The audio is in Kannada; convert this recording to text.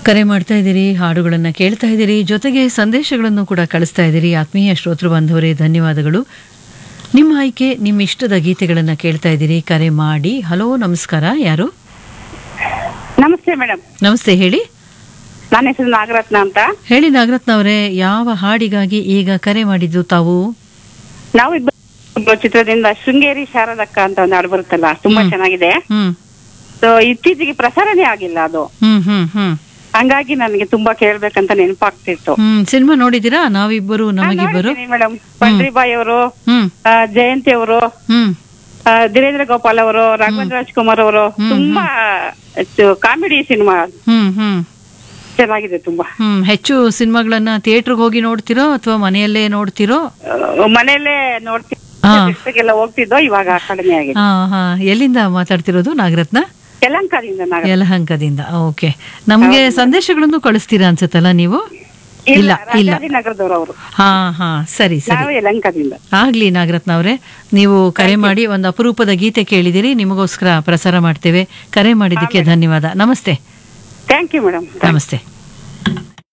ಕರೆ ಮಾಡ್ತಾ ಇದ್ದೀರಿ ಹಾಡುಗಳನ್ನು ಕೇಳ್ತಾ ಇದ್ದೀರಿ ಜೊತೆಗೆ ಸಂದೇಶಗಳನ್ನು ಕೂಡ ಕಳಿಸ್ತಾ ಇದ್ದೀರಿ ಆತ್ಮೀಯ ಶ್ರೋತೃ ಬಾಂಧವರೇ ಧನ್ಯವಾದಗಳು ನಿಮ್ಮ ಆಯ್ಕೆ ನಿಮ್ಮ ಇಷ್ಟದ ಗೀತೆಗಳನ್ನು ಕೇಳ್ತಾ ಇದ್ದೀರಿ ಕರೆ ಮಾಡಿ ಹಲೋ ನಮಸ್ಕಾರ ಯಾರು ನಮಸ್ತೆ ಮೇಡಮ್ ನಮಸ್ತೆ ಹೇಳಿ ನನ್ನ ಹೆಸರು ನಾಗರತ್ನ ಅಂತ ಹೇಳಿ ನಾಗರತ್ನ ಅವರೇ ಯಾವ ಹಾಡಿಗಾಗಿ ಈಗ ಕರೆ ಮಾಡಿದ್ದು ತಾವು ನಾವು ಇಬ್ಬರು ಚಿತ್ರದಿಂದ ಶೃಂಗೇರಿ ಶಾರದಕ್ಕ ಅಂತ ಒಂದು ಹಾಡು ಬರುತ್ತಲ್ಲ ತುಂಬಾ ಚೆನ್ನಾಗಿದೆ ಹ್ಮ್ ಸೊ ಇತ್ತೀಚೆಗೆ ಪ್ರಸಾರನೇ ಆಗಿಲ್ಲ ಅದು ಹ್ಮ್ ಹ್ಮ್ ಹ್ಮ್ ಹಂಗಾಗಿ ನನಗೆ ತುಂಬಾ ಕೇಳ್ಬೇಕಂತ ನೆನಪಾಗ್ತಿತ್ತು ಹ್ಮ್ ಸಿನಿಮಾ ನೋಡಿದ್ದೀರಾ ನಾವಿಬ್ಬರು ನಮಗಿಬ್ಬರು ಮೇಡಮ್ ಪಂಡ್ರಿಬಾಯಿ ಅವರು ಹ್ಮ್ ಜಯಂತಿ ಅವರು ಹ್ಮ್ ಧೀರೇಂದ್ರ ಗೋಪಾಲ್ ಅವರು ರಾಘವೇಂದ್ರ ರಾಜ್ಕುಮಾರ್ ಅವರು ತುಂಬಾ ಕಾಮಿಡಿ ಸಿನಿಮಾ ಹ್ಮ್ ಹ್ಮ್ ಚೆನ್ನಾಗಿದೆ ತುಂಬಾ ಹ್ಮ್ ಹೆಚ್ಚು ಸಿನಿಮಾಗಳನ್ನ ಥಿಯೇಟರ್ಗೆ ಹೋಗಿ ನೋಡ್ತಿರೋ ಅಥವಾ ಮನೆಯಲ್ಲೇ ನೋಡ್ತಿರೋ ಆ, ಮನೆಯಲ್ಲೇ ನೋಡ್ತೀವಿ ಹಾ. ಗೆಲ್ಲ ಹೋಗ್ತಿದ್ದೋ ಇವಾಗ ಕಡಿಮೆ ಆಗಿದೆ ಹಾ ಹಾ ಎಲ್ಲಿಂದ ಮಾತಾಡ್ತಿರೋದು ನಾಗರತ್ನ ಯಲಂಕದಿಂದ ನಾಗ ಯಲಹಂಕದಿಂದ ಓಕೆ ನಮ್ಗೆ ಸಂದೇಶಗಳನ್ನು ಕಳಿಸ್ತೀರಾ ಅನ್ಸುತ್ತಲ್ಲ ನೀವು ಇಲ್ಲ ಇಲ್ಲ ನಗರದವರು ಅವರು ಹಾ ಹಾ ಸರಿ ಸರಿ ನಾವು ಯಲಂಕದಿಂದ ಆಗ್ಲಿ ನಾಗರತ್ನ ಅವರೇ ನೀವು ಕರೆ ಮಾಡಿ ಒಂದು ಅಪರೂಪದ ಗೀತೆ ಕೇಳಿದಿರಿ ನಿಮಗೋಸ್ಕರ ಪ್ರಸಾರ ಮಾಡ್ತೇವೆ ಕರೆ ಮಾಡಿದ್ದಕ್ಕೆ ಧನ್ಯವಾದ ನಮಸ್ತೆ ಥ್ಯಾಂಕ್ ಯು ಮೇಡಮ್ ನಮಸ್ತೆ